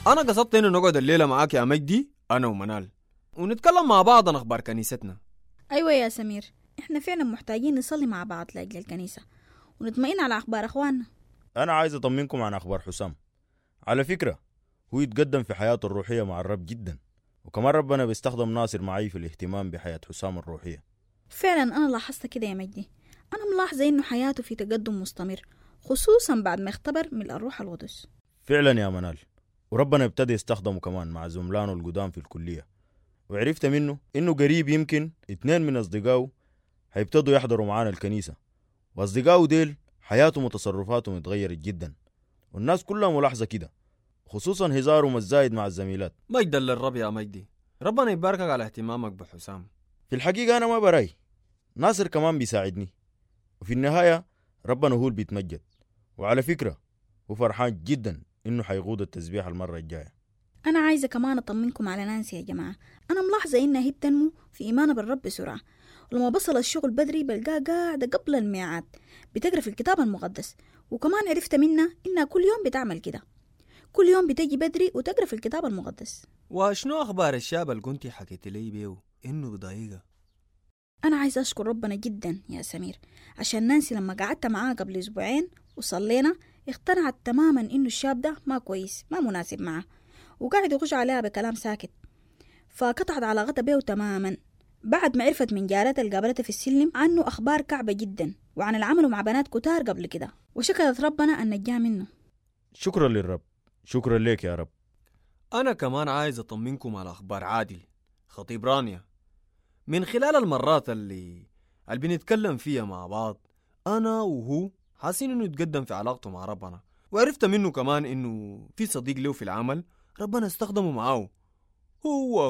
أنا قصدت إنه نقعد الليلة معاك يا مجدي أنا ومنال ونتكلم مع بعض عن أخبار كنيستنا أيوة يا سمير إحنا فعلا محتاجين نصلي مع بعض لأجل الكنيسة ونطمئن على أخبار أخواننا أنا عايز أطمنكم عن أخبار حسام على فكرة هو يتقدم في حياته الروحية مع الرب جدا وكمان ربنا بيستخدم ناصر معي في الاهتمام بحياة حسام الروحية فعلا أنا لاحظت كده يا مجدي أنا ملاحظة إنه حياته في تقدم مستمر خصوصا بعد ما اختبر من الروح القدس فعلا يا منال وربنا ابتدى يستخدمه كمان مع زملانه القدام في الكلية وعرفت منه إنه قريب يمكن اتنين من أصدقائه هيبتدوا يحضروا معانا الكنيسة وأصدقائه ديل حياتهم وتصرفاتهم اتغيرت جدا والناس كلها ملاحظة كده خصوصا هزارهم الزايد مع الزميلات مجدا للرب يا مجدي ربنا يباركك على اهتمامك بحسام في الحقيقة أنا ما براي ناصر كمان بيساعدني وفي النهاية ربنا هو اللي بيتمجد وعلى فكرة هو فرحان جدا إنه حيقود التسبيح المرة الجاية أنا عايزة كمان أطمنكم على نانسي يا جماعة أنا ملاحظة إنها هي بتنمو في إيمانها بالرب بسرعة ولما بصل الشغل بدري بلقاها قاعدة قبل الميعاد بتقرأ في الكتاب المقدس وكمان عرفت منها إنها كل يوم بتعمل كده كل يوم بتجي بدري وتقرأ في الكتاب المقدس وشنو أخبار الشاب اللي كنتي حكيت لي بيه إنه بضايقة أنا عايزة أشكر ربنا جدا يا سمير عشان نانسي لما قعدت معاها قبل أسبوعين وصلينا اقتنعت تماما إنه الشاب ده ما كويس ما مناسب معاه وقاعد يخش عليها بكلام ساكت فقطعت علاقتها بيه تماما بعد ما عرفت من جارتها اللي قابلتها في السلم عنه أخبار كعبة جدا وعن العمل مع بنات كتار قبل كده وشكرت ربنا أن نجاه منه شكرا للرب شكرا لك يا رب أنا كمان عايز أطمنكم على أخبار عادل خطيب رانيا من خلال المرات اللي اللي بنتكلم فيها مع بعض أنا وهو حاسين إنه يتقدم في علاقته مع ربنا وعرفت منه كمان إنه في صديق له في العمل ربنا استخدمه معاه هو